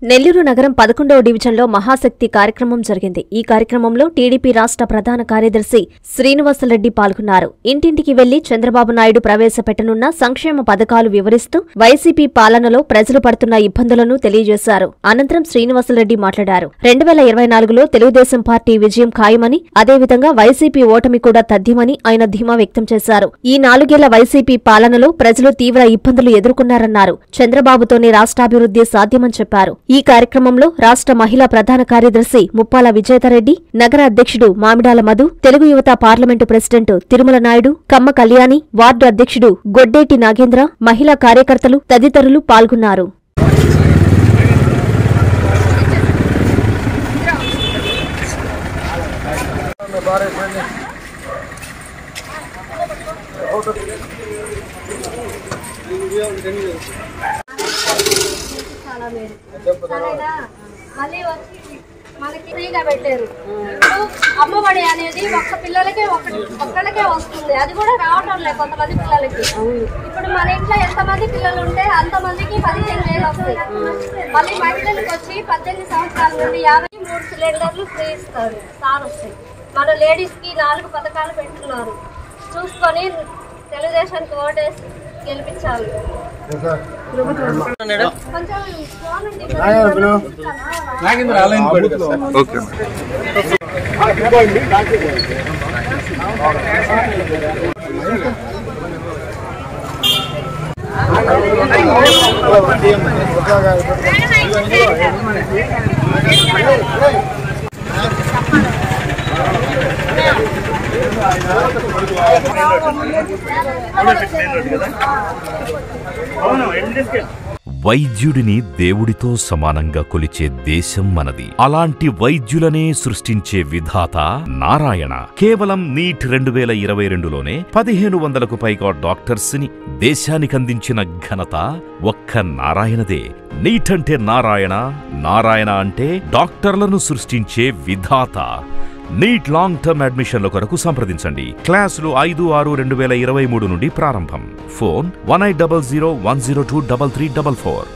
నెల్లూరు నగరం పదకొండవ డివిజన్లో మహాశక్తి కార్యక్రమం జరిగింది ఈ కార్యక్రమంలో టీడీపీ రాష్ట్ర ప్రధాన కార్యదర్శి శ్రీనివాసరెడ్డి పాల్గొన్నారు ఇంటింటికి వెళ్లి చంద్రబాబు నాయుడు ప్రవేశపెట్టనున్న సంక్షేమ పథకాలు వివరిస్తూ వైసీపీ పాలనలో ప్రజలు పడుతున్న ఇబ్బందులను తెలియజేశారు అనంతరం శ్రీనివాసరెడ్డి మాట్లాడారు రెండు వేల ఇరవై నాలుగులో తెలుగుదేశం పార్టీ విజయం ఖాయమని అదేవిధంగా వైసీపీ ఓటమి కూడా తథ్యమని ఆయన ధీమా వ్యక్తం చేశారు ఈ నాలుగేళ్ల వైసీపీ పాలనలో ప్రజలు తీవ్ర ఇబ్బందులు ఎదుర్కొన్నారన్నారు చంద్రబాబుతోనే రాష్ట్రాభివృద్ధి సాధ్యమని చెప్పారు ఈ కార్యక్రమంలో రాష్ట్ర మహిళా ప్రధాన కార్యదర్శి ముప్పాల విజేతారెడ్డి నగర అధ్యక్షుడు మామిడాల మధు తెలుగు యువత parliament president Tirumala Naidu Kamma Kalyani ward అధ్యక్షుడు గొడ్డేటి నాగేంద్ర మహిళా కార్యకర్తలు తదితరులు పాల్గొన్నారు చాలా మేలు సరేనా మళ్ళీ వచ్చి మనకి ఫ్రీగా పెట్టారు ఇప్పుడు అమ్మఒడి అనేది ఒక్క పిల్లలకే ఒక ఒక్కళ్ళకే వస్తుంది అది కూడా రావటం లేదు కొంతమంది పిల్లలకి ఇప్పుడు మన ఇంట్లో ఎంతమంది పిల్లలు ఉంటే అంతమందికి పదిహేను వేలు వస్తాయి మళ్ళీ మహిళలకు వచ్చి పద్దెనిమిది సంవత్సరాల నుండి యాభై మూడు సిలిండర్లు ఫ్రీ ఇస్తారు సార్ వస్తాయి మన లేడీస్ కి నాలుగు పథకాలు పెట్టున్నారు చూసుకొని తెలుగుదేశానికి ఓటేసి గెలిపించాలి కొంచెం ఫోన్ ఓకే వైద్యుడిని దేవుడితో సమానంగా కొలిచే దేశం మనది అలాంటి వైద్యులనే సృష్టించే విధాత నారాయణ కేవలం నీట్ రెండు వేల ఇరవై రెండులోనే పదిహేను వందలకు పైగా డాక్టర్స్ ని దేశానికి అందించిన ఘనత ఒక్క నారాయణదే నీట్ అంటే నారాయణ నారాయణ అంటే డాక్టర్లను సృష్టించే విధాత నీట్ లాంగ్ టర్మ్ అడ్మిషన్ల కొరకు సంప్రదించండి క్లాసులు ఐదు ఆరు రెండు వేల ఇరవై మూడు నుండి ప్రారంభం phone one eight double zero one zero two double three double four